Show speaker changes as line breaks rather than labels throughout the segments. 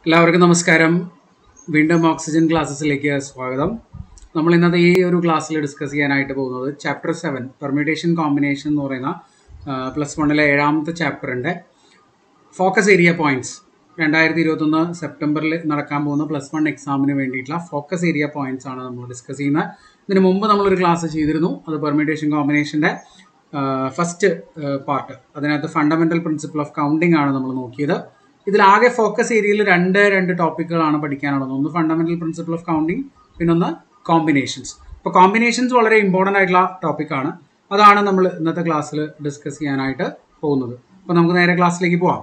എല്ലാവർക്കും നമസ്കാരം വീണ്ടും ഓക്സിജൻ ക്ലാസ്സസിലേക്ക് സ്വാഗതം നമ്മൾ ഇന്നത്തെ ഈ ഒരു ക്ലാസ്സിൽ ഡിസ്കസ് ചെയ്യാനായിട്ട് പോകുന്നത് ചാപ്റ്റർ സെവൻ പെർമ്യൂട്ടേഷൻ കോമ്പിനേഷൻ എന്ന് പറയുന്ന പ്ലസ് വണ്ണിലെ ഏഴാമത്തെ ചാപ്റ്ററിൻ്റെ ഫോക്കസ് ഏരിയ പോയിന്റ്സ് രണ്ടായിരത്തി ഇരുപത്തൊന്ന് സെപ്റ്റംബറിൽ നടക്കാൻ പോകുന്ന പ്ലസ് വൺ എക്സാമിന് വേണ്ടിയിട്ടുള്ള ഫോക്കസ് ഏരിയ പോയിന്റ്സ് ആണ് നമ്മൾ ഡിസ്കസ് ചെയ്യുന്നത് ഇതിന് മുമ്പ് നമ്മളൊരു ക്ലാസ് ചെയ്തിരുന്നു അത് പെർമ്യൂട്ടേഷൻ കോമ്പിനേഷൻ്റെ ഫസ്റ്റ് പാർട്ട് അതിനകത്ത് ഫണ്ടമെന്റൽ പ്രിൻസിപ്പിൾ ഓഫ് കൗണ്ടിങ് ആണ് നമ്മൾ നോക്കിയത് ഇതിലാകെ ഫോക്കസ് ഏരിയയിൽ രണ്ട് രണ്ട് ടോപ്പിക്കുകളാണ് പഠിക്കാനുള്ളത് ഒന്ന് ഫണ്ടമെന്റൽ പ്രിൻസിപ്പിൾ ഓഫ് കൗണ്ടിങ് പിന്നെ ഒന്ന് കോമ്പിനേഷൻസ് അപ്പോൾ കോമ്പിനേഷൻസ് വളരെ ഇമ്പോർട്ടൻ്റ് ആയിട്ടുള്ള ടോപ്പിക്കാണ് അതാണ് നമ്മൾ ഇന്നത്തെ ക്ലാസ്സിൽ ഡിസ്കസ് ചെയ്യാനായിട്ട് പോകുന്നത് അപ്പോൾ നമുക്ക് നേരെ ക്ലാസ്സിലേക്ക് പോവാം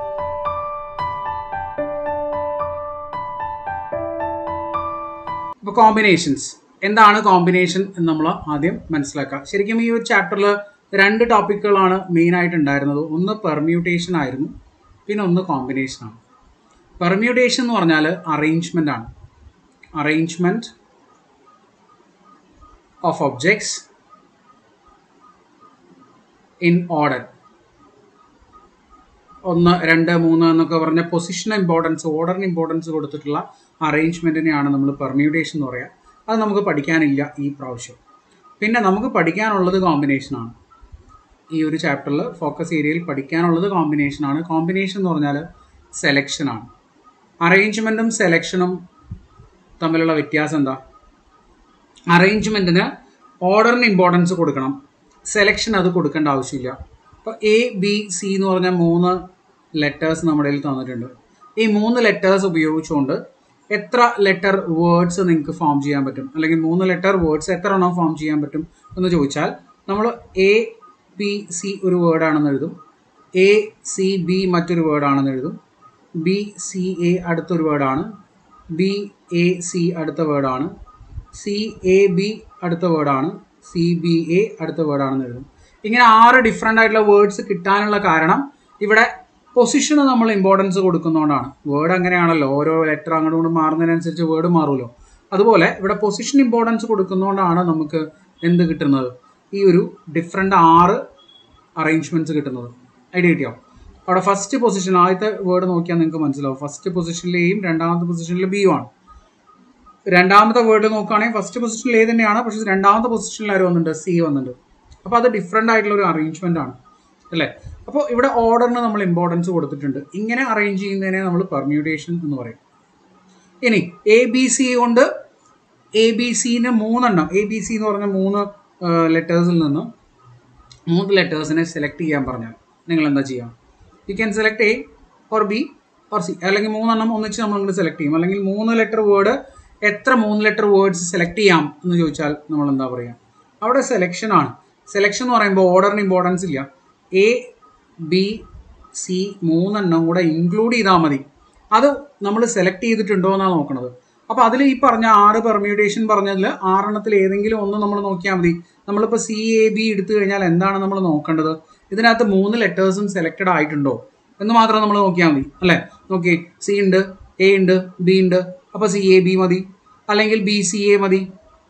അപ്പോൾ കോമ്പിനേഷൻസ് എന്താണ് കോമ്പിനേഷൻ എന്ന് നമ്മൾ ആദ്യം മനസ്സിലാക്കുക ശരിക്കും ഈ ഒരു ചാപ്റ്ററിൽ രണ്ട് ടോപ്പിക്കുകളാണ് മെയിൻ ആയിട്ട് ഉണ്ടായിരുന്നത് ഒന്ന് പെർമ്യൂട്ടേഷൻ ആയിരുന്നു പിന്നെ ഒന്ന് കോമ്പിനേഷൻ ആണ് പെർമ്യൂട്ടേഷൻ എന്ന് പറഞ്ഞാൽ അറേഞ്ച്മെൻ്റ് ആണ് arrangement of objects in order ഒന്ന് രണ്ട് മൂന്ന് എന്നൊക്കെ പറഞ്ഞ പൊസിഷൻ ഇമ്പോർട്ടൻസ് ഓർഡറിന് ഇമ്പോർട്ടൻസ് കൊടുത്തിട്ടുള്ള അറേഞ്ച്മെൻറ്റിനെയാണ് നമ്മൾ പെർമ്യൂട്ടേഷൻ എന്ന് പറയുക അത് നമുക്ക് പഠിക്കാനില്ല ഈ പ്രാവശ്യം പിന്നെ നമുക്ക് പഠിക്കാനുള്ളത് കോമ്പിനേഷനാണ് ഈ ഒരു ചാപ്റ്ററിൽ ഫോക്കസ് ഏരിയയിൽ പഠിക്കാനുള്ളത് കോമ്പിനേഷനാണ് കോമ്പിനേഷൻ എന്ന് പറഞ്ഞാൽ സെലക്ഷനാണ് അറേഞ്ച്മെൻറ്റും സെലക്ഷനും തമ്മിലുള്ള വ്യത്യാസം എന്താ അറേഞ്ച്മെൻറ്റിന് ഓർഡറിന് ഇമ്പോർട്ടൻസ് കൊടുക്കണം സെലക്ഷൻ അത് കൊടുക്കേണ്ട ആവശ്യമില്ല അപ്പോൾ എ ബി സി എന്ന് പറഞ്ഞ മൂന്ന് ലെറ്റേഴ്സ് നമ്മുടെ കയ്യിൽ തന്നിട്ടുണ്ട് ഈ മൂന്ന് ലെറ്റേഴ്സ് ഉപയോഗിച്ചുകൊണ്ട് എത്ര ലെറ്റർ വേർഡ്സ് നിങ്ങൾക്ക് ഫോം ചെയ്യാൻ പറ്റും അല്ലെങ്കിൽ മൂന്ന് ലെറ്റർ വേർഡ്സ് എത്ര എണ്ണം ഫോം ചെയ്യാൻ പറ്റും എന്ന് ചോദിച്ചാൽ നമ്മൾ എ പി സി ഒരു വേർഡാണെന്ന് എഴുതും എ സി ബി മറ്റൊരു വേർഡാണെന്ന് എഴുതും ബി സി എ അടുത്തൊരു വേർഡാണ് ബി എ സി അടുത്ത വേർഡാണ് സി എ ബി അടുത്ത വേർഡാണ് സി ബി എ അടുത്ത വേർഡാണെന്ന് എഴുതും ഇങ്ങനെ ആറ് ഡിഫറെൻ്റ് ആയിട്ടുള്ള വേർഡ്സ് കിട്ടാനുള്ള കാരണം ഇവിടെ പൊസിഷന് നമ്മൾ ഇമ്പോർട്ടൻസ് കൊടുക്കുന്നതുകൊണ്ടാണ് വേർഡ് അങ്ങനെയാണല്ലോ ഓരോ ലെറ്റർ അങ്ങോട്ടും ഇങ്ങോട്ടും മാറുന്നതിനനുസരിച്ച് വേർഡ് മാറുമല്ലോ അതുപോലെ ഇവിടെ പൊസിഷൻ ഇമ്പോർട്ടൻസ് കൊടുക്കുന്നതുകൊണ്ടാണ് നമുക്ക് എന്ത് കിട്ടുന്നത് ഈ ഒരു ഡിഫറെൻ്റ് ആറ് അറേഞ്ച്മെൻറ്റ്സ് കിട്ടുന്നത് ഐഡിയ കിട്ടിയോ അവിടെ ഫസ്റ്റ് പൊസിഷൻ ആദ്യത്തെ വേർഡ് നോക്കിയാൽ നിങ്ങൾക്ക് മനസ്സിലാവും ഫസ്റ്റ് പൊസിഷനിൽ എയും രണ്ടാമത്തെ പൊസിഷനിൽ ബിയും ആണ് രണ്ടാമത്തെ വേർഡ് നോക്കുകയാണെങ്കിൽ ഫസ്റ്റ് പൊസിഷനിൽ എ തന്നെയാണ് പക്ഷേ രണ്ടാമത്തെ പൊസിഷനിൽ ആര് വന്നിട്ടുണ്ട് സി വന്നിട്ടുണ്ട് അപ്പോൾ അത് ഡിഫറെൻ്റ് ആയിട്ടുള്ള ഒരു അറേഞ്ച്മെൻ്റ് ആണ് അല്ലേ അപ്പോൾ ഇവിടെ ഓർഡറിന് നമ്മൾ ഇമ്പോർട്ടൻസ് കൊടുത്തിട്ടുണ്ട് ഇങ്ങനെ അറേഞ്ച് ചെയ്യുന്നതിനെ നമ്മൾ പെർമ്യൂട്ടേഷൻ എന്ന് പറയും ഇനി എ ബി സി കൊണ്ട് എ ബി സിന് മൂന്നെണ്ണം എ ബി സി എന്ന് പറഞ്ഞ മൂന്ന് ലെറ്റേഴ്സിൽ നിന്ന് മൂന്ന് ലെറ്റേഴ്സിനെ സെലക്ട് ചെയ്യാൻ പറഞ്ഞാൽ നിങ്ങൾ എന്താ ചെയ്യുക you can select A or B or C അല്ലെങ്കിൽ മൂന്നെണ്ണം ഒന്നിച്ച് നമ്മൾ ഇങ്ങോട്ട് സെലക്ട് ചെയ്യും അല്ലെങ്കിൽ മൂന്ന് ലെറ്റർ വേർഡ് എത്ര മൂന്ന് ലെറ്റർ വേർഡ്സ് സെലക്ട് ചെയ്യാം എന്ന് ചോദിച്ചാൽ നമ്മൾ എന്താ പറയുക അവിടെ സെലക്ഷൻ ആണ് സെലക്ഷൻ എന്ന് പറയുമ്പോൾ ഓർഡറിന് ഇമ്പോർട്ടൻസ് ഇല്ല എ ബി സി മൂന്നെണ്ണം കൂടെ ഇൻക്ലൂഡ് ചെയ്താൽ മതി അത് നമ്മൾ സെലക്ട് ചെയ്തിട്ടുണ്ടോ എന്നാണ് നോക്കണത് അപ്പോൾ അതിൽ ഈ പറഞ്ഞ ആറ് പെർമ്യൂട്ടേഷൻ പറഞ്ഞതിൽ ആറെണ്ണത്തിൽ ഏതെങ്കിലും ഒന്ന് നമ്മൾ നോക്കിയാൽ മതി നമ്മളിപ്പോൾ സി എ ബി എടുത്തു കഴിഞ്ഞാൽ എന്താണ് നമ്മൾ നോക്കേണ്ടത് ഇതിനകത്ത് മൂന്ന് ലെറ്റേഴ്സും സെലക്റ്റഡ് ആയിട്ടുണ്ടോ എന്ന് മാത്രം നമ്മൾ നോക്കിയാൽ മതി അല്ലേ നോക്കി സി ഉണ്ട് എ ഉണ്ട് ബി ഉണ്ട് അപ്പോൾ സി എ ബി മതി അല്ലെങ്കിൽ ബി സി എ മതി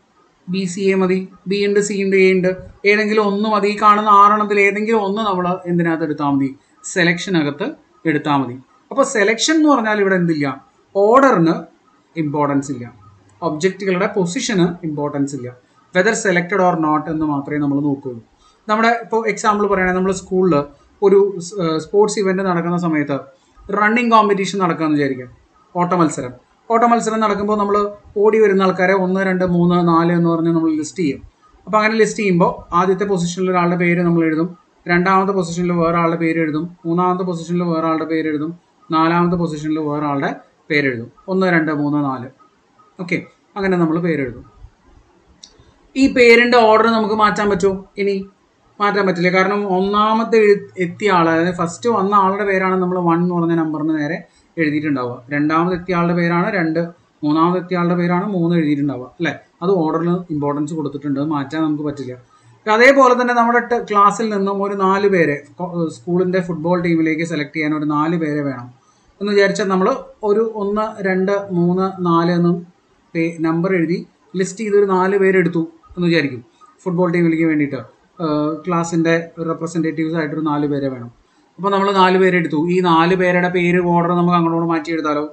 ബി സി എ മതി ബി ഉണ്ട് സി ഉണ്ട് എ ഉണ്ട് ഏതെങ്കിലും ഒന്ന് മതി ഈ കാണുന്ന ആറെണ്ണത്തിൽ ഏതെങ്കിലും ഒന്ന് നമ്മൾ എന്തിനകത്ത് എടുത്താൽ മതി സെലക്ഷനകത്ത് എടുത്താൽ മതി അപ്പോൾ സെലക്ഷൻ എന്ന് പറഞ്ഞാൽ ഇവിടെ എന്തില്ല ഓർഡറിന് ഇമ്പോർട്ടൻസ് ഇല്ല ഒബ്ജക്റ്റുകളുടെ പൊസിഷന് ഇമ്പോർട്ടൻസ് ഇല്ല വെദർ സെലക്റ്റഡ് ഓർ നോട്ട് എന്ന് മാത്രമേ നമ്മൾ നോക്കുകയുള്ളൂ നമ്മുടെ ഇപ്പോൾ എക്സാമ്പിൾ പറയുകയാണെങ്കിൽ നമ്മൾ സ്കൂളിൽ ഒരു സ്പോർട്സ് ഇവൻറ്റ് നടക്കുന്ന സമയത്ത് റണ്ണിങ് കോമ്പറ്റീഷൻ നടക്കാമെന്ന് വിചാരിക്കാം ഓട്ട മത്സരം ഓട്ട മത്സരം നടക്കുമ്പോൾ നമ്മൾ ഓടി വരുന്ന ആൾക്കാരെ ഒന്ന് രണ്ട് മൂന്ന് നാല് എന്ന് പറഞ്ഞ് നമ്മൾ ലിസ്റ്റ് ചെയ്യും അപ്പോൾ അങ്ങനെ ലിസ്റ്റ് ചെയ്യുമ്പോൾ ആദ്യത്തെ പൊസിഷനിൽ ഒരാളുടെ പേര് നമ്മൾ എഴുതും രണ്ടാമത്തെ പൊസിഷനിൽ വേറെ ആളുടെ പേര് എഴുതും മൂന്നാമത്തെ പൊസിഷനിൽ വേറെ ആളുടെ പേര് എഴുതും നാലാമത്തെ പൊസിഷനിൽ വേറെ ആളുടെ പേരെഴുതും ഒന്ന് രണ്ട് മൂന്ന് നാല് ഓക്കെ അങ്ങനെ നമ്മൾ പേരെഴുതും ഈ പേരിൻ്റെ ഓർഡർ നമുക്ക് മാറ്റാൻ പറ്റുമോ ഇനി മാറ്റാൻ പറ്റില്ല കാരണം ഒന്നാമത്തെ എത്തിയ ആൾ അതായത് ഫസ്റ്റ് വന്ന ആളുടെ പേരാണ് നമ്മൾ വൺ എന്ന് പറഞ്ഞ നമ്പറിന് നേരെ എഴുതിയിട്ടുണ്ടാവുക രണ്ടാമത് എത്തിയ ആളുടെ പേരാണ് രണ്ട് മൂന്നാമത് എത്തിയ ആളുടെ പേരാണ് മൂന്ന് എഴുതിയിട്ടുണ്ടാവുക അല്ലേ അത് ഓർഡറിന് ഇമ്പോർട്ടൻസ് കൊടുത്തിട്ടുണ്ട് മാറ്റാൻ നമുക്ക് പറ്റില്ല അതേപോലെ തന്നെ നമ്മുടെ ക്ലാസ്സിൽ നിന്നും ഒരു നാല് പേരെ സ്കൂളിൻ്റെ ഫുട്ബോൾ ടീമിലേക്ക് സെലക്ട് ചെയ്യാൻ ഒരു നാല് പേരെ വേണം എന്ന് വിചാരിച്ചാൽ നമ്മൾ ഒരു ഒന്ന് രണ്ട് മൂന്ന് നാല് എന്നും പേ നമ്പർ എഴുതി ലിസ്റ്റ് ചെയ്തൊരു നാല് പേരെടുത്തു എന്ന് വിചാരിക്കും ഫുട്ബോൾ ടീമിലേക്ക് വേണ്ടിയിട്ട് ക്ലാസ്സിൻ്റെ റെപ്രസെൻറ്റേറ്റീവ്സ് ആയിട്ടൊരു നാല് പേരെ വേണം അപ്പോൾ നമ്മൾ നാല് പേരെ എടുത്തു ഈ നാല് പേരുടെ പേര് ഓർഡർ നമുക്ക് അങ്ങോട്ട് മാറ്റി എടുത്താലോ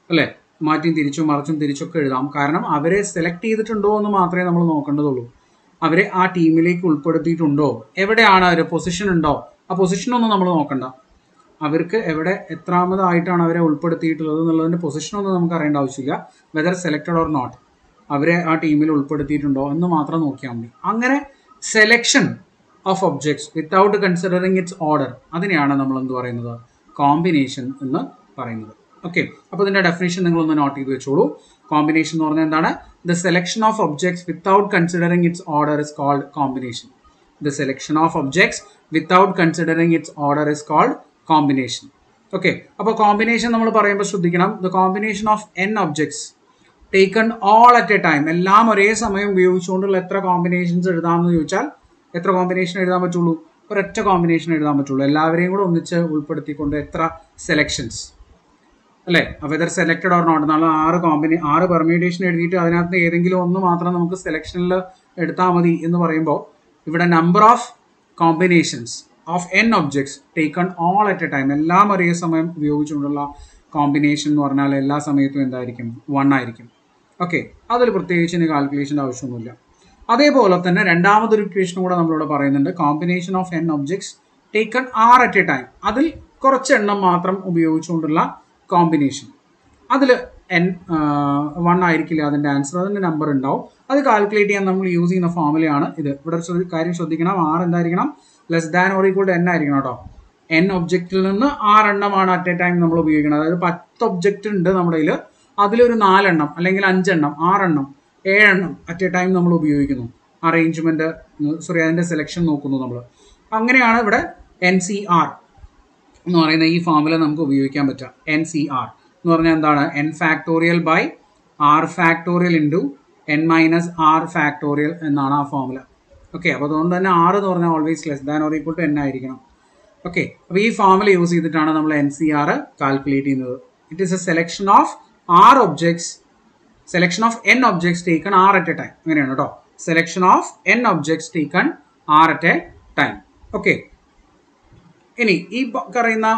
അല്ലേ മാറ്റിയും തിരിച്ചും മറിച്ചും തിരിച്ചൊക്കെ എഴുതാം കാരണം അവരെ സെലക്ട് ചെയ്തിട്ടുണ്ടോ എന്ന് മാത്രമേ നമ്മൾ നോക്കേണ്ടതുള്ളൂ അവരെ ആ ടീമിലേക്ക് ഉൾപ്പെടുത്തിയിട്ടുണ്ടോ എവിടെയാണ് അവർ പൊസിഷൻ ഉണ്ടോ ആ പൊസിഷനൊന്നും നമ്മൾ നോക്കണ്ട അവർക്ക് എവിടെ എത്രാമതായിട്ടാണ് അവരെ ഉൾപ്പെടുത്തിയിട്ടുള്ളത് എന്നുള്ളതിൻ്റെ പൊസിഷനൊന്നും നമുക്ക് അറിയേണ്ട ആവശ്യമില്ല വെദർ സെലക്റ്റഡ് ഓർ നോട്ട് അവരെ ആ ടീമിൽ ഉൾപ്പെടുത്തിയിട്ടുണ്ടോ എന്ന് മാത്രം നോക്കിയാൽ മതി അങ്ങനെ selection of objects without considering its order അതിനെയാണ് നമ്മൾ എന്ത് പറയുന്നത് കോമ്പിനേഷൻ എന്ന് പറയുന്നത് ഓക്കെ അപ്പോൾ ഇതിൻ്റെ ഡെഫിനേഷൻ നിങ്ങളൊന്ന് നോട്ട് ചെയ്ത് വെച്ചോളൂ കോമ്പിനേഷൻ എന്ന് പറഞ്ഞാൽ എന്താണ് the selection of objects without considering its order is called combination the selection of objects without considering its order is called combination okay അപ്പോൾ കോമ്പിനേഷൻ നമ്മൾ പറയുമ്പോൾ ശ്രദ്ധിക്കണം the combination of N objects taken all at a time എല്ലാം ഒരേ സമയം ഉപയോഗിച്ചുകൊണ്ടുള്ള എത്ര combinations എഴുതാമെന്ന് ചോദിച്ചാൽ എത്ര കോമ്പിനേഷൻ എഴുതാൻ പറ്റുള്ളൂ ഒരൊറ്റ കോമ്പിനേഷൻ എഴുതാൻ പറ്റുള്ളൂ എല്ലാവരെയും കൂടെ ഒന്നിച്ച് ഉൾപ്പെടുത്തിക്കൊണ്ട് എത്ര സെലക്ഷൻസ് അല്ലേ വെദർ സെലക്റ്റഡ് ഓർ നോട്ട് നാളെ ആറ് കോമ്പിനേ ആറ് പെർമ്യൂട്ടേഷൻ എഴുതിയിട്ട് അതിനകത്ത് ഏതെങ്കിലും ഒന്ന് മാത്രം നമുക്ക് സെലക്ഷനിൽ എടുത്താൽ മതി എന്ന് പറയുമ്പോൾ ഇവിടെ number of combinations of N objects taken all at a time എല്ലാം ഒരേ സമയം ഉപയോഗിച്ചുകൊണ്ടുള്ള കോമ്പിനേഷൻ എന്ന് പറഞ്ഞാൽ എല്ലാ സമയത്തും എന്തായിരിക്കും വൺ ആയിരിക്കും ഓക്കെ അതിൽ പ്രത്യേകിച്ച് ഇനി കാൽക്കുലേഷൻ്റെ ആവശ്യമൊന്നുമില്ല അതേപോലെ തന്നെ രണ്ടാമതൊരു ഇക്വേഷൻ കൂടെ നമ്മളിവിടെ പറയുന്നുണ്ട് combination of N objects taken R at a time അതിൽ കുറച്ച് എണ്ണം മാത്രം ഉപയോഗിച്ചുകൊണ്ടുള്ള കോമ്പിനേഷൻ അതിൽ എൻ വൺ ആയിരിക്കില്ല അതിൻ്റെ ആൻസർ അതിൻ്റെ നമ്പർ ഉണ്ടാവും അത് കാൽക്കുലേറ്റ് ചെയ്യാൻ നമ്മൾ യൂസ് ചെയ്യുന്ന ഫോമുലയാണ് ഇത് ഇവിടെ ഒരു കാര്യം ശ്രദ്ധിക്കണം ആർ എന്തായിരിക്കണം less than or equal to N ആയിരിക്കണം കേട്ടോ എൻ ഒബ്ജക്റ്റിൽ നിന്ന് ആറെണ്ണമാണ് അറ്റ് എ ടൈം നമ്മൾ ഉപയോഗിക്കുന്നത് അതായത് പത്ത് ഒബ്ജക്റ്റ് ഉണ്ട് നമ്മുടെ കയ്യിൽ അതിലൊരു നാലെണ്ണം അല്ലെങ്കിൽ അഞ്ചെണ്ണം ആറെണ്ണം ഏഴെണ്ണം അറ്റ് എ ടൈം നമ്മൾ ഉപയോഗിക്കുന്നു അറേഞ്ച്മെന്റ് സോറി അതിന്റെ സെലക്ഷൻ നോക്കുന്നു നമ്മൾ അങ്ങനെയാണ് ഇവിടെ എൻ സി ആർ എന്ന് പറയുന്ന ഈ ഫോമുല നമുക്ക് ഉപയോഗിക്കാൻ പറ്റുക എൻ സി ആർ എന്ന് പറഞ്ഞാൽ എന്താണ് N factorial by R factorial into N minus R factorial എന്നാണ് ആ ഫോമുല ഓക്കെ അപ്പോൾ അതുകൊണ്ട് തന്നെ ആർ എന്ന് പറഞ്ഞാൽ always less than or equal to N ആയിരിക്കണം ഓക്കെ അപ്പോൾ ഈ ഫോമുല യൂസ് ചെയ്തിട്ടാണ് നമ്മൾ എൻ സി ആർ കാൽക്കുലേറ്റ് ചെയ്യുന്നത് it is a selection of R objects selection of N objects taken R at a time അങ്ങനെയാണ് കേട്ടോ selection of N objects taken R at a time okay ഇനി ഈ പറയുന്ന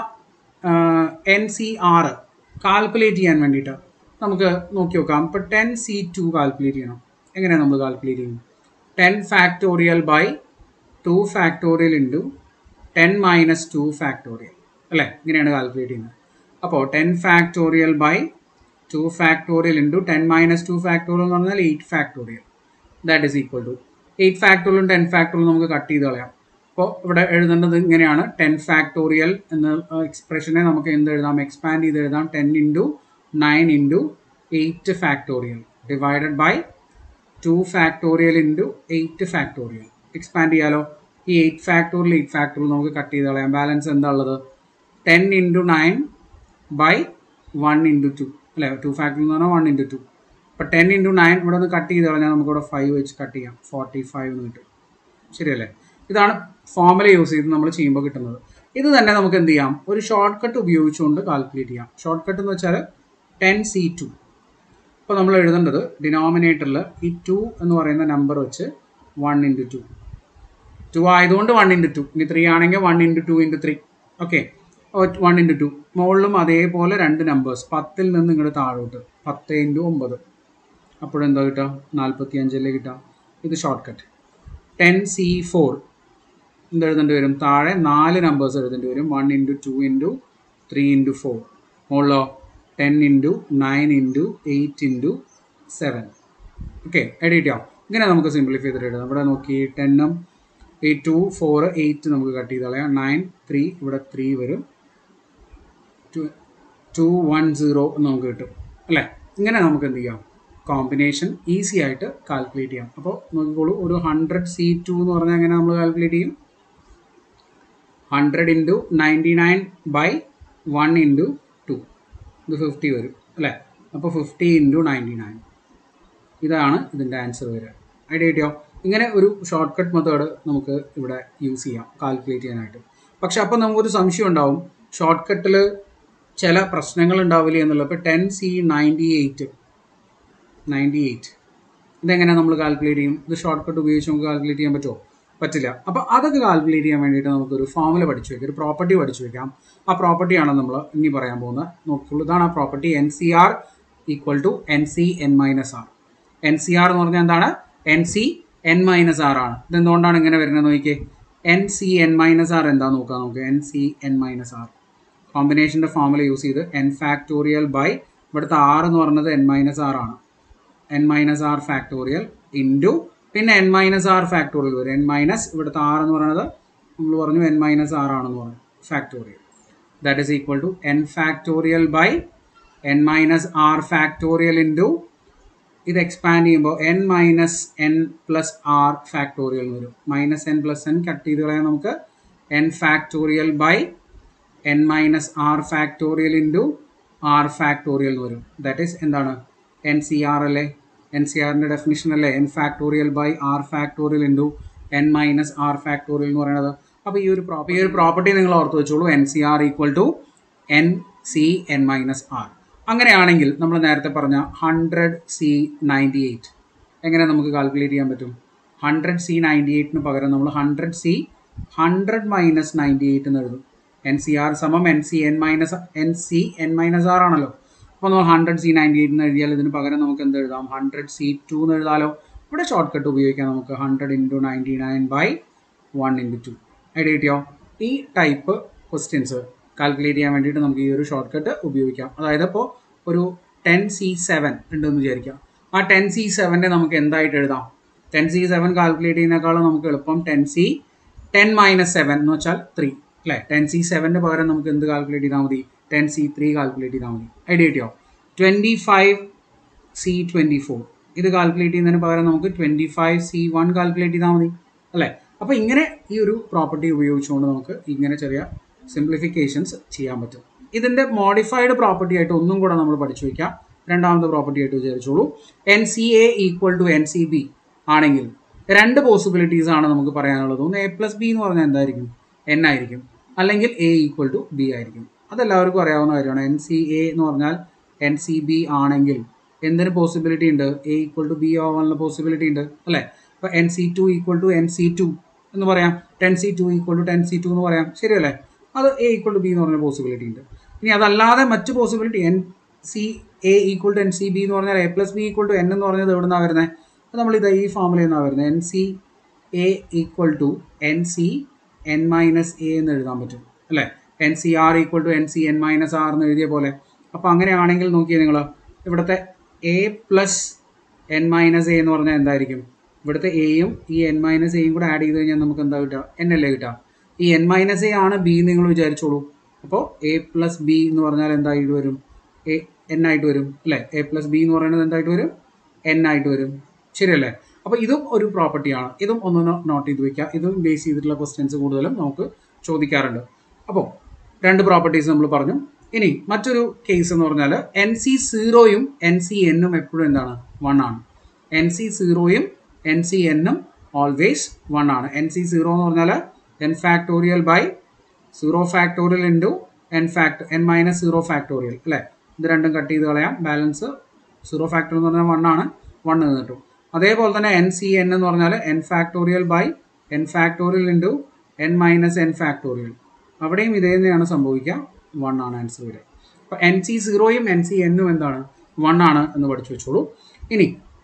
N C R calculate ചെയ്യാൻ വേണ്ടിയിട്ട് നമുക്ക് നോക്കി നോക്കാം ഇപ്പോൾ ടെൻ സി ടു കാൽക്കുലേറ്റ് ചെയ്യണം എങ്ങനെയാണ് നമ്മൾ കാൽക്കുലേറ്റ് ചെയ്യും ten factorial by two factorial into ten minus two factorial അല്ലേ ഇങ്ങനെയാണ് കാൽക്കുലേറ്റ് ചെയ്യുന്നത് അപ്പോൾ ten factorial by two factorial into ten minus two factorial എന്ന് പറഞ്ഞാൽ eight factorial that is equal to eight ഫാക്ടോറിയലും ടെൻ ഫാക്ടോറിയലും നമുക്ക് കട്ട് ചെയ്ത് കളയാം അപ്പോൾ ഇവിടെ എഴുതേണ്ടത് ഇങ്ങനെയാണ് ടെൻ ഫാക്ടോറിയൽ എന്ന എക്സ്പ്രഷനെ നമുക്ക് എന്ത് എഴുതാം എക്സ്പാൻഡ് ചെയ്ത് എഴുതാം ten into nine into eight factorial divided by two factorial into eight factorial expand ചെയ്യാലോ ഈ എയ്റ്റ് ഫാക്ടോറിയൽ എയ്റ്റ് ഫാക്ടോറിയൽ നമുക്ക് കട്ട് ചെയ്ത് കളയാം ബാലൻസ് എന്താ ഉള്ളത് ten into nine by one into two അല്ലേ ടു ഫാക്ടറിൽ എന്ന് പറഞ്ഞാൽ വൺ ഇൻറ്റു ടു അപ്പോൾ ടെൻ ഇൻറ്റു നയൻ ഇവിടെ നിന്ന് കട്ട് ചെയ്ത് കളഞ്ഞാൽ നമുക്കിവിടെ ഫൈവ് വെച്ച് കട്ട് ചെയ്യാം ഫോർട്ടി ഫൈവ് എന്ന് കിട്ടും ശരിയല്ലേ ഇതാണ് ഫോമുല യൂസ് ചെയ്ത് നമ്മൾ ചെയ്യുമ്പോൾ കിട്ടുന്നത് ഇത് തന്നെ നമുക്ക് എന്ത് ചെയ്യാം ഒരു ഷോർട്ട് കട്ട് ഉപയോഗിച്ചുകൊണ്ട് കാൽക്കുലേറ്റ് ചെയ്യാം ഷോർട്ട് കട്ട് എന്ന് വെച്ചാൽ ടെൻ സി ടു അപ്പോൾ നമ്മൾ എഴുതേണ്ടത് ഡിനോമിനേറ്ററിൽ ഈ ടു എന്ന് പറയുന്ന നമ്പർ വെച്ച് വൺ ഇൻറ്റു ടു ടു ആയതുകൊണ്ട് വൺ ഇൻറ്റു ടു ഇനി ത്രീ ആണെങ്കിൽ one into two into three okay one into two മുകളിലും അതേപോലെ രണ്ട് നമ്പേഴ്സ് പത്തിൽ നിന്ന് ഇങ്ങോട്ട് താഴോട്ട് പത്ത് ഇൻറ്റു ഒമ്പത് അപ്പോഴെന്താ കിട്ടുക നാൽപ്പത്തി അഞ്ചല്ലേ കിട്ടുക ഇത് shortcut ten C four എന്ത് എഴുതേണ്ടി വരും താഴെ നാല് നമ്പേഴ്സ് എഴുതേണ്ടി വരും one into two into three into four മുകളിലോ ten into nine into eight into seven okay edit ആവും ഇങ്ങനെ നമുക്ക് സിംപ്ലിഫൈ ചെയ്തിട്ട് എഴുതാം ഇവിടെ നോക്കി ടെന്നും ഈ ടു ഫോർ എയ്റ്റ് നമുക്ക് കട്ട് ചെയ്ത് കളയാം നയൻ ത്രീ ഇവിടെ ത്രീ വരും ടു ടു വൺ സീറോ നമുക്ക് കിട്ടും അല്ലേ ഇങ്ങനെ നമുക്ക് എന്ത് ചെയ്യാം കോമ്പിനേഷൻ ഈസി ആയിട്ട് കാൽക്കുലേറ്റ് ചെയ്യാം അപ്പോൾ നോക്കിക്കോളൂ ഒരു ഹൺഡ്രഡ് സി ടു എന്ന് പറഞ്ഞാൽ എങ്ങനെ നമ്മൾ കാൽക്കുലേറ്റ് ചെയ്യും hundred into ninety nine by one into two ഇത് ഫിഫ്റ്റി വരും അല്ലേ അപ്പോൾ ഫിഫ്റ്റി ഇൻറ്റു നയൻറ്റി നയൻ ഇതാണ് ഇതിൻ്റെ ആൻസർ വരിക ഐഡിയ കിട്ടിയോ ഇങ്ങനെ ഒരു ഷോർട്ട് കട്ട് മെത്തേഡ് നമുക്ക് ഇവിടെ യൂസ് ചെയ്യാം കാൽക്കുലേറ്റ് ചെയ്യാനായിട്ട് പക്ഷെ അപ്പോൾ നമുക്കൊരു സംശയം ഉണ്ടാവും ഷോർട്ട് കട്ടിൽ ചില പ്രശ്നങ്ങൾ ഉണ്ടാവില്ല എന്നുള്ളത് ഇപ്പോൾ ten C ninety eight ninety eight ഇതെങ്ങനെ നമ്മൾ കാൽക്കുലേറ്റ് ചെയ്യും ഇത് ഷോർട്ട് കട്ട് ഉപയോഗിച്ച് നമുക്ക് കാൽക്കുലേറ്റ് ചെയ്യാൻ പറ്റുമോ പറ്റില്ല അപ്പോൾ അതൊക്കെ കാൽക്കുലേറ്റ് ചെയ്യാൻ വേണ്ടിയിട്ട് നമുക്കൊരു ഫോമുല പഠിച്ചു വെക്കാം ഒരു പ്രോപ്പർട്ടി പഠിച്ചു വെക്കാം ആ പ്രോപ്പർട്ടിയാണ് നമ്മൾ ഇനി പറയാൻ പോകുന്നത് നോക്കുള്ളൂ ഇതാണ് ആ property N C R equal to N C N minus R N C R എന്ന് പറഞ്ഞാൽ എന്താണ് N C N minus R ആണ് ഇതെന്തുകൊണ്ടാണ് ഇങ്ങനെ വരുന്നത് നോക്കിയേ N C N minus R എന്താ നോക്കാം നമുക്ക് N C N minus R കോമ്പിനേഷൻ്റെ ഫോമുല യൂസ് ചെയ്ത് എൻ ഫാക്ടോറിയൽ ബൈ ഇവിടുത്തെ ആർ എന്ന് പറയുന്നത് എൻ മൈനസ് ആർ ആണ് N minus R factorial into പിന്നെ എൻ മൈനസ് ആർ ഫാക്ടോറിയൽ വരും എൻ മൈനസ് ഇവിടുത്തെ ആർ എന്ന് പറയുന്നത് നമ്മൾ പറഞ്ഞു എൻ മൈനസ് ആർ ആണെന്ന് പറഞ്ഞു factorial that is equal to N factorial by N minus R factorial into ഇത് എക്സ്പാൻഡ് ചെയ്യുമ്പോൾ N minus N plus R factorial എന്ന് വരും minus N plus N cut ചെയ്ത് കളയാൻ നമുക്ക് N factorial by N minus R factorial into R factorial എന്ന് വരും that is എന്താണ് എൻ സി ആർ അല്ലേ എൻ സി ആറിൻ്റെ ഡെഫിനിഷൻ അല്ലേ N factorial by R factorial into N minus R factorial എന്ന് പറയുന്നത് അപ്പോൾ ഈ ഒരു പ്രോപ്പർ ഈ ഒരു പ്രോപ്പർട്ടി നിങ്ങൾ ഓർത്ത് വെച്ചോളൂ N C R equal to N C N minus R അങ്ങനെയാണെങ്കിൽ നമ്മൾ നേരത്തെ പറഞ്ഞ ഹൺഡ്രഡ് സി നയൻറ്റി എയ്റ്റ് എങ്ങനെ നമുക്ക് കാൽക്കുലേറ്റ് ചെയ്യാൻ പറ്റും ഹൺഡ്രഡ് സി നയൻറ്റി എയ്റ്റിന് പകരം നമ്മൾ hundred C hundred minus ninety eight എന്ന് എഴുതും എൻ സി ആർ സമം N C N minus N C N minus R ആണല്ലോ അപ്പോൾ നമ്മൾ ഹൺഡ്രഡ് സി നയൻറ്റി എയ്റ്റ് എന്ന് എഴുതിയാൽ ഇതിന് പകരം നമുക്ക് എന്ത് എഴുതാം ഹൺഡ്രഡ് സി ടു എന്ന് എഴുതാലോ ഇവിടെ ഷോർട്ട് കട്ട് ഉപയോഗിക്കാം നമുക്ക് hundred into ninety nine by one into two idea കിട്ടിയോ ഈ ടൈപ്പ് ക്വസ്റ്റ്യൻസ് കാൽക്കുലേറ്റ് ചെയ്യാൻ വേണ്ടിയിട്ട് നമുക്ക് ഈ ഒരു ഷോർട്ട് കട്ട് ഉപയോഗിക്കാം അതായത് ഇപ്പോൾ ഒരു ടെൻ സി സെവൻ ഉണ്ടെന്ന് വിചാരിക്കാം ആ ടെൻ സി സെവനെ നമുക്ക് എന്തായിട്ട് എഴുതാം ടെൻ സി സെവൻ കാൽക്കുലേറ്റ് ചെയ്യുന്നതിനേക്കാളും നമുക്ക് എളുപ്പം ten C ten minus seven എന്ന് വെച്ചാൽ ത്രീ അല്ലേ ടെൻ സി സെവൻ്റെ പകരം നമുക്ക് എന്ത് കാൽക്കുലേറ്റ് ചെയ്താൽ മതി ടെൻ സി ത്രീ കാൽക്കുലേറ്റ് ചെയ്താൽ മതി ഐഡിയ കിട്ടിയോ twenty five C twenty four ഇത് കാൽക്കുലേറ്റ് ചെയ്യുന്നതിന് പകരം നമുക്ക് twenty five C one calculate ചെയ്താൽ മതി അല്ലേ അപ്പോൾ ഇങ്ങനെ ഈ ഒരു പ്രോപ്പർട്ടി ഉപയോഗിച്ചുകൊണ്ട് നമുക്ക് ഇങ്ങനെ ചെറിയ സിംപ്ലിഫിക്കേഷൻസ് ചെയ്യാൻ പറ്റും ഇതിൻ്റെ മോഡിഫൈഡ് പ്രോപ്പർട്ടി ആയിട്ട് ഒന്നും കൂടെ നമ്മൾ പഠിച്ചു വയ്ക്കാം രണ്ടാമത്തെ പ്രോപ്പർട്ടി ആയിട്ട് വിചാരിച്ചോളൂ N C A equal to N C B ആണെങ്കിൽ രണ്ട് പോസിബിലിറ്റീസ് ആണ് നമുക്ക് പറയാനുള്ളത് ഒന്ന് എ പ്ലസ് ബി എന്ന് പറഞ്ഞാൽ എന്തായിരിക്കും എൻ ആയിരിക്കും അല്ലെങ്കിൽ എ ഈക്വൽ ടു ബി ആയിരിക്കും അതെല്ലാവർക്കും അറിയാവുന്ന കാര്യമാണ് എൻ സി എ എന്ന് പറഞ്ഞാൽ എൻ സി ബി ആണെങ്കിൽ എന്തിന് പോസിബിലിറ്റി ഉണ്ട് എ ഈക്വൽ ടു ബി ആവാനുള്ള പോസിബിലിറ്റി ഉണ്ട് അല്ലേ അപ്പോൾ N C two equal to N C two എന്ന് പറയാം ten C two equal to ten C two എന്ന് പറയാം ശരിയല്ലേ അത് എ ഈക്വൽ ടു ബി എന്ന് പറഞ്ഞ പോസിബിലിറ്റി ഉണ്ട് ഇനി അതല്ലാതെ മറ്റ് possibility N C A equal to N C B എന്ന് പറഞ്ഞാൽ A plus B equal to N എന്ന് പറഞ്ഞത് എവിടെ നിന്നാണ് വരുന്നത് അപ്പോൾ നമ്മൾ ഇത് ഈ ഫോമിൽ നിന്നാണ് വരുന്നത് N C A equal to N C N minus A എന്ന് എഴുതാൻ പറ്റും അല്ലേ N C R equal to N C N minus R എന്ന് എഴുതിയ പോലെ അപ്പോൾ അങ്ങനെയാണെങ്കിൽ നോക്കിയേ നിങ്ങൾ ഇവിടുത്തെ A plus N minus A എന്ന് പറഞ്ഞാൽ എന്തായിരിക്കും ഇവിടുത്തെ എയും ഈ എൻ മൈനസ് എയും കൂടെ ആഡ് ചെയ്ത് കഴിഞ്ഞാൽ നമുക്ക് എന്താ കിട്ടുക എൻ അല്ലേ കിട്ടുക ഈ എൻ മൈനസ് എ ആണ് ബി നിങ്ങൾ വിചാരിച്ചോളൂ അപ്പോൾ എ പ്ലസ് ബി എന്ന് പറഞ്ഞാൽ എന്തായിട്ട് വരും എ എൻ ആയിട്ട് വരും അല്ലേ എ പ്ലസ് ബി എന്ന് പറയുന്നത് എന്തായിട്ട് വരും എൻ ആയിട്ട് വരും ശരിയല്ലേ അപ്പോൾ ഇതും ഒരു പ്രോപ്പർട്ടിയാണ് ഇതും ഒന്ന് നോട്ട് ചെയ്ത് വെക്കുക ഇതും ബേസ് ചെയ്തിട്ടുള്ള ക്വസ്റ്റ്യൻസ് കൂടുതലും നമുക്ക് ചോദിക്കാറുണ്ട് അപ്പോൾ രണ്ട് പ്രോപ്പർട്ടീസ് നമ്മൾ പറഞ്ഞു ഇനി മറ്റൊരു കേസ് എന്ന് പറഞ്ഞാൽ എൻ സി സീറോയും എൻ സി എന്നും എപ്പോഴും എന്താണ് വൺ ആണ് എൻ സി സീറോയും എൻ സി എന്നും ഓൾവേസ് വൺ ആണ് എൻ സി സീറോ എന്ന് പറഞ്ഞാൽ N factorial by zero factorial into N fact N minus zero factorial അല്ലേ ഇത് രണ്ടും കട്ട് ചെയ്ത് കളയാം ബാലൻസ് സീറോ ഫാക്ടർ എന്ന് പറഞ്ഞാൽ വൺ ആണ് വൺ എന്ന് കിട്ടും അതേപോലെ തന്നെ എൻ സി എൻ എന്ന് പറഞ്ഞാൽ N factorial by N factorial into N minus N factorial അവിടെയും ഇതേ തന്നെയാണ് സംഭവിക്കുക വൺ ആണ് ആൻസർ വരിക അപ്പോൾ എൻ സി സീറോയും എൻ സി എന്നും എന്താണ് വൺ ആണ് എന്ന് പഠിച്ചു വെച്ചോളൂ ഇനി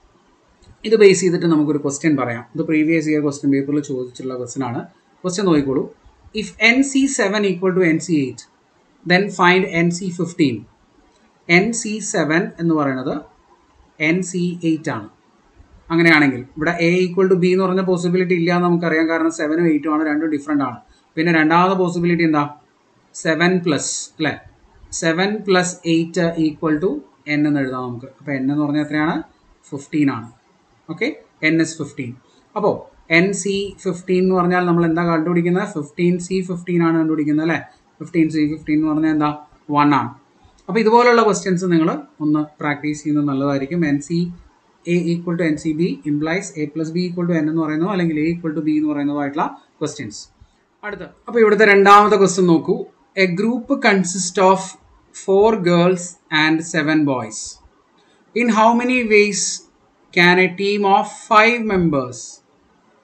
ഇത് ബേസ് ചെയ്തിട്ട് നമുക്കൊരു ക്വസ്റ്റ്യൻ പറയാം ഇത് പ്രീവിയസ് ഇയർ ക്വസ്റ്റ്യൻ പേപ്പറിൽ ചോദിച്ചിട്ടുള്ള ക്വസ്റ്റ്യൻ ആണ് ക്വസ്റ്റ്യൻ നോക്കിക്കോളൂ if N C seven equal to N C eight then find N C fifteen N C seven എന്ന് പറയുന്നത് എൻ സി എയ്റ്റ് ആണ് അങ്ങനെയാണെങ്കിൽ ഇവിടെ എ ഈക്വൽ ടു ബി എന്ന് പറഞ്ഞ പോസിബിലിറ്റി ഇല്ല എന്ന് നമുക്കറിയാം കാരണം സെവനും എയ്റ്റും ആണ് രണ്ടും ഡിഫറെൻ്റ് ആണ് പിന്നെ രണ്ടാമത്തെ പോസിബിലിറ്റി എന്താ സെവൻ പ്ലസ് അല്ലേ seven plus eight equal to N എന്ന് എഴുതാം നമുക്ക് അപ്പോൾ എൻ എന്ന് പറഞ്ഞാൽ എത്രയാണ് ഫിഫ്റ്റീൻ ആണ് ഓക്കെ എൻ എസ് ഫിഫ്റ്റീൻ അപ്പോൾ എൻ സി ഫിഫ്റ്റീൻ എന്ന് പറഞ്ഞാൽ നമ്മൾ എന്താ കണ്ടുപിടിക്കുന്നത് ഫിഫ്റ്റീൻ സി ഫിഫ്റ്റീൻ ആണ് കണ്ടുപിടിക്കുന്നത് അല്ലേ ഫിഫ്റ്റീൻ സി ഫിഫ്റ്റീൻ എന്ന് പറഞ്ഞാൽ എന്താ വൺ ആണ് അപ്പോൾ ഇതുപോലുള്ള ക്വസ്റ്റ്യൻസ് നിങ്ങൾ ഒന്ന് പ്രാക്ടീസ് ചെയ്യുന്നത് നല്ലതായിരിക്കും N C A equal to N C B implies A plus B equal to N എന്ന് പറയുന്നതോ അല്ലെങ്കിൽ എ ഈക്വൽ ടു ബി എന്ന് പറയുന്നതായിട്ടുള്ള ക്വസ്റ്റ്യൻസ് അടുത്ത അപ്പോൾ ഇവിടുത്തെ രണ്ടാമത്തെ ക്വസ്റ്റ്യൻ നോക്കൂ a group consist of four girls and seven boys in how many ways can a team of five members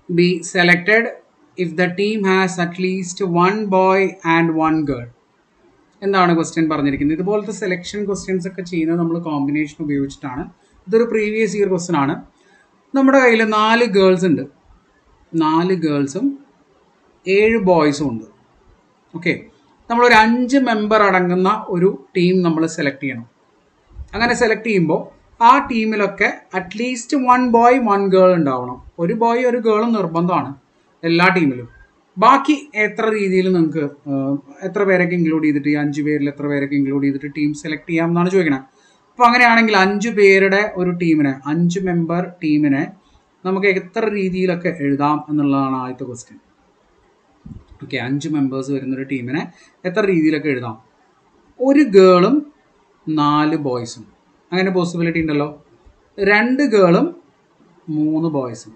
be selected if the team has at least one boy and one girl എന്താണ് question പറഞ്ഞിരിക്കുന്നത് ഇതുപോലത്തെ selection questions ഒക്കെ ചെയ്യുന്നത് നമ്മൾ combination ഉപയോഗിച്ചിട്ടാണ് ഇതൊരു previous year question ആണ് നമ്മുടെ കയ്യിൽ നാല് ഗേൾസ് ഉണ്ട് നാല് ഗേൾസും ഏഴ് ബോയ്സും ഉണ്ട് ഓക്കെ നമ്മളൊരു അഞ്ച് മെമ്പർ അടങ്ങുന്ന ഒരു ടീം നമ്മൾ സെലക്ട് ചെയ്യണം അങ്ങനെ സെലക്ട് ചെയ്യുമ്പോൾ ആ ടീമിലൊക്കെ at least one boy one girl ഉണ്ടാവണം ഒരു ബോയ് ഒരു ഗേളും നിർബന്ധമാണ് എല്ലാ ടീമിലും ബാക്കി എത്ര രീതിയിൽ നിങ്ങൾക്ക് എത്ര പേരൊക്കെ ഇൻക്ലൂഡ് ചെയ്തിട്ട് ഈ അഞ്ച് പേരിൽ എത്ര പേരൊക്കെ ഇൻക്ലൂഡ് ചെയ്തിട്ട് ടീം സെലക്ട് ചെയ്യാം എന്നാണ് ചോദിക്കണത് അപ്പോൾ അങ്ങനെയാണെങ്കിൽ അഞ്ച് പേരുടെ ഒരു ടീമിനെ അഞ്ച് മെമ്പർ ടീമിനെ നമുക്ക് എത്ര രീതിയിലൊക്കെ എഴുതാം എന്നുള്ളതാണ് ആദ്യത്തെ ക്വസ്റ്റ്യൻ ഓക്കെ അഞ്ച് മെമ്പേഴ്സ് വരുന്നൊരു ടീമിനെ എത്ര രീതിയിലൊക്കെ എഴുതാം ഒരു ഗേളും നാല് ബോയ്സും അങ്ങനെ പോസിബിലിറ്റി ഉണ്ടല്ലോ രണ്ട് ഗേളും മൂന്ന് ബോയ്സും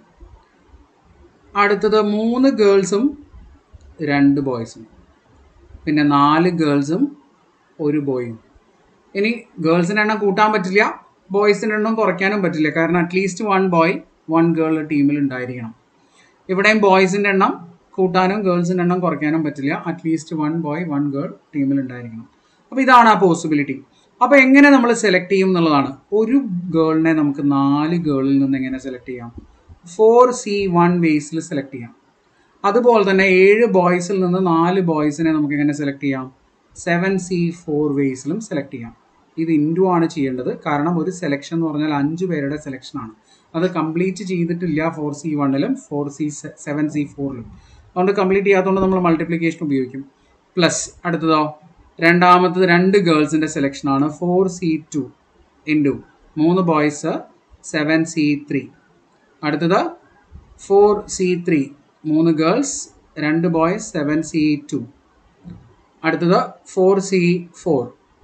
അടുത്തത് മൂന്ന് ഗേൾസും രണ്ട് ബോയ്സും പിന്നെ നാല് ഗേൾസും ഒരു ബോയും ഇനി ഗേൾസിൻ്റെ എണ്ണം കൂട്ടാൻ പറ്റില്ല ബോയ്സിൻ്റെ എണ്ണം കുറയ്ക്കാനും പറ്റില്ല കാരണം at least one boy one girl ടീമിൽ ഉണ്ടായിരിക്കണം ഇവിടെയും ബോയ്സിൻ്റെ എണ്ണം കൂട്ടാനും ഗേൾസിൻ്റെ എണ്ണം കുറയ്ക്കാനും പറ്റില്ല at least one boy one girl ടീമിൽ ഉണ്ടായിരിക്കണം അപ്പോൾ ഇതാണ് ആ പോസിബിലിറ്റി അപ്പോൾ എങ്ങനെ നമ്മൾ സെലക്ട് ചെയ്യും എന്നുള്ളതാണ് ഒരു ഗേളിനെ നമുക്ക് നാല് ഗേളിൽ നിന്ന് എങ്ങനെ സെലക്ട് ചെയ്യാം ഫോർ സി വൺ ബേസിൽ സെലക്ട് ചെയ്യാം അതുപോലെ തന്നെ ഏഴ് ബോയ്സിൽ നിന്ന് നാല് ബോയ്സിനെ നമുക്ക് എങ്ങനെ സെലക്ട് ചെയ്യാം സെവൻ സി ഫോർ വേസിലും സെലക്ട് ചെയ്യാം ഇത് ഇൻറ്റു ആണ് ചെയ്യേണ്ടത് കാരണം ഒരു സെലക്ഷൻ എന്ന് പറഞ്ഞാൽ അഞ്ച് പേരുടെ സെലക്ഷനാണ് അത് കംപ്ലീറ്റ് ചെയ്തിട്ടില്ല ഫോർ സി വണ്ണിലും ഫോർ സി സെവൻ സി ഫോറിലും അതുകൊണ്ട് കംപ്ലീറ്റ് ചെയ്യാത്തതുകൊണ്ട് നമ്മൾ മൾട്ടിപ്ലിക്കേഷൻ ഉപയോഗിക്കും പ്ലസ് അടുത്തതോ രണ്ടാമത്തത് രണ്ട് ഗേൾസിൻ്റെ സെലക്ഷനാണ് ഫോർ സി ടു ഇൻറ്റു മൂന്ന് ബോയ്സ് സെവൻ സി ത്രീ അടുത്തത് ഫോർ സി ത്രീ മൂന്ന് ഗേൾസ് രണ്ട് ബോയ്സ് സെവൻ സി ടു അടുത്തത് ഫോർ സി ഫോർ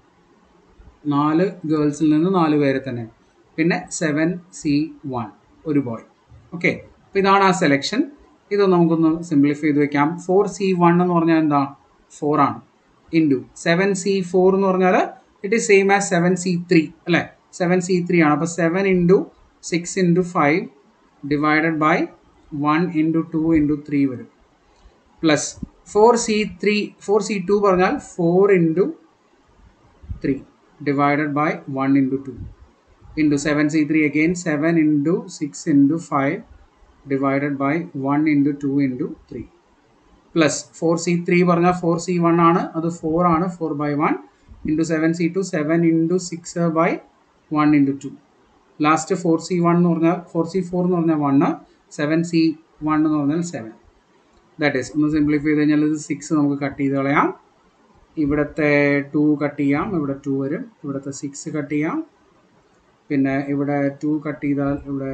നാല് ഗേൾസിൽ നിന്ന് നാല് പേരെ തന്നെ പിന്നെ സെവൻ സി വൺ ഒരു ബോയ് ഓക്കെ അപ്പോൾ ഇതാണ് ആ സെലക്ഷൻ ഇത് നമുക്കൊന്ന് സിംപ്ലിഫൈ ചെയ്ത് വെക്കാം ഫോർ സി വൺ എന്ന് പറഞ്ഞാൽ എന്താ ഫോർ ആണ് ഇൻറ്റു സെവൻ സി ഫോർ എന്ന് പറഞ്ഞാൽ it is same as seven C three അല്ലേ സെവൻ സി ത്രീ ആണ് അപ്പോൾ seven into six into five divided by one into two into three വരും plus four C three four C two പറഞ്ഞാൽ four into three divided by one into two into seven C three again seven into six into five divided by one into two into three plus four C three പറഞ്ഞാൽ four C one ആണ് അത് four ആണ് four by one into seven C two seven into six by one into two last four C one എന്ന് പറഞ്ഞാൽ four C four എന്ന് പറഞ്ഞാൽ one seven C one എന്ന് പറഞ്ഞാൽ സെവൻ ദാറ്റ് ഈസ് ഒന്ന് സിംപ്ലിഫൈ ചെയ്ത് കഴിഞ്ഞാൽ ഇത് സിക്സ് നമുക്ക് കട്ട് ചെയ്ത് കളയാം ഇവിടുത്തെ ടു കട്ട് ചെയ്യാം ഇവിടെ ടു വരും ഇവിടുത്തെ സിക്സ് കട്ട് ചെയ്യാം പിന്നെ ഇവിടെ ടു കട്ട് ചെയ്താൽ ഇവിടെ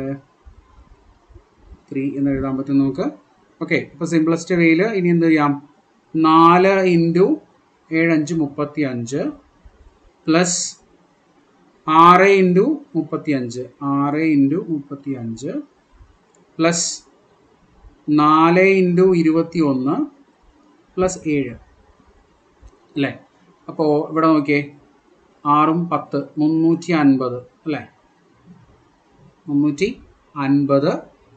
ത്രീ എന്ന് എഴുതാൻ പറ്റും നമുക്ക് ഓക്കെ ഇപ്പോൾ സിംപ്ലസ്റ്റ് വേയിൽ ഇനി എന്ത് ചെയ്യാം നാല് ഇൻറ്റു ഏഴഞ്ച് മുപ്പത്തി അഞ്ച് പ്ലസ് ആറ് ഇൻറ്റു മുപ്പത്തി അഞ്ച് ആറ് ഇൻറ്റു മുപ്പത്തി അഞ്ച് പ്ലസ് നാല് ഇൻറ്റു ഇരുപത്തി ഒന്ന് പ്ലസ് ഏഴ് അല്ലേ അപ്പോൾ ഇവിടെ നോക്കിയേ ആറും പത്ത് മുന്നൂറ്റി അൻപത് അല്ലേ മുന്നൂറ്റി അൻപത്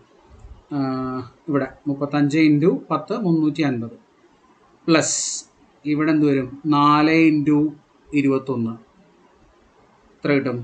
ഇവിടെ മുപ്പത്തഞ്ച് ഇൻറ്റു പത്ത് മുന്നൂറ്റി അൻപത് പ്ലസ് ഇവിടെ എന്ത് വരും നാല് ഇൻറ്റു ഇരുപത്തൊന്ന് എത്ര കിട്ടും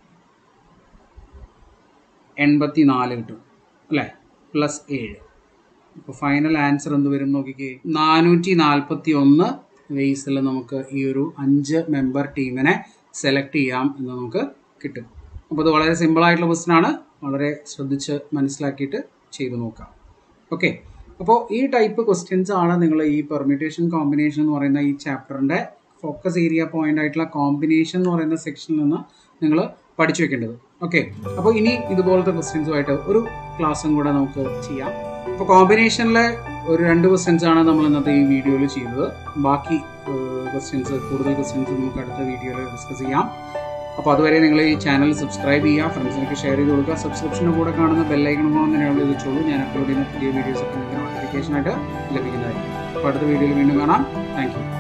എൺപത്തി നാല് കിട്ടും അല്ലേ പ്ലസ് ഏഴ് അപ്പോൾ ഫൈനൽ ആൻസർ എന്ത് വരും നോക്കിക്കേ നാനൂറ്റി നാൽപ്പത്തി ഒന്ന് വേസിൽ നമുക്ക് ഈ ഒരു അഞ്ച് മെമ്പർ ടീമിനെ സെലക്ട് ചെയ്യാം എന്ന് നമുക്ക് കിട്ടും അപ്പോൾ ഇത് വളരെ സിമ്പിൾ ആയിട്ടുള്ള ക്വസ്റ്റൻ ആണ് വളരെ ശ്രദ്ധിച്ച് മനസ്സിലാക്കിയിട്ട് ചെയ്തു നോക്കാം ഓക്കെ അപ്പോൾ ഈ ടൈപ്പ് ക്വസ്റ്റ്യൻസ് ആണ് നിങ്ങൾ ഈ പെർമ്യൂട്ടേഷൻ കോമ്പിനേഷൻ എന്ന് പറയുന്ന ഈ ചാപ്റ്ററിൻ്റെ ഫോക്കസ് ഏരിയ പോയിന്റ് ആയിട്ടുള്ള കോമ്പിനേഷൻ എന്ന് പറയുന്ന സെക്ഷനിൽ നിന്ന് നിങ്ങൾ പഠിച്ചു വെക്കേണ്ടത് ഓക്കെ അപ്പോൾ ഇനി ഇതുപോലത്തെ ക്വസ്റ്റ്യൻസുമായിട്ട് ഒരു ക്ലാസ്സും കൂടെ നമുക്ക് ചെയ്യാം അപ്പോൾ കോമ്പിനേഷനിലെ ഒരു രണ്ട് ക്വസ്റ്റ്യൻസ് ആണ് നമ്മൾ ഇന്നത്തെ ഈ വീഡിയോയിൽ ചെയ്തത് ബാക്കി ക്വസ്റ്റ്യൻസ് കൂടുതൽ ക്വസ്റ്റ്യൻസ് നമുക്ക് അടുത്ത വീഡിയോയിൽ ഡിസ്കസ് ചെയ്യാം അപ്പോൾ അതുവരെ നിങ്ങൾ ഈ ചാനൽ സബ്സ്ക്രൈബ് ചെയ്യുക ഫ്രണ്ട്സിനൊക്കെ ഷെയർ ചെയ്ത് കൊടുക്കുക സബ്സ്ക്രിപ്ഷന് കൂടെ കാണുന്ന ബെല്ലൈക്കണം തന്നെയുള്ള വെച്ചോളൂ ഞാൻ അപ്ലോഡ് ചെയ്യുന്ന പുതിയ വീഡിയോസ് ഒക്കെ നിങ്ങൾക്ക് നോട്ടിഫിക്കേഷൻ ആയിട്ട് ലഭിക്കുന്നതായിരിക്കും അപ്പോൾ അടുത്ത വീഡിയോയിൽ വീണ്ടും കാണാം താങ്ക്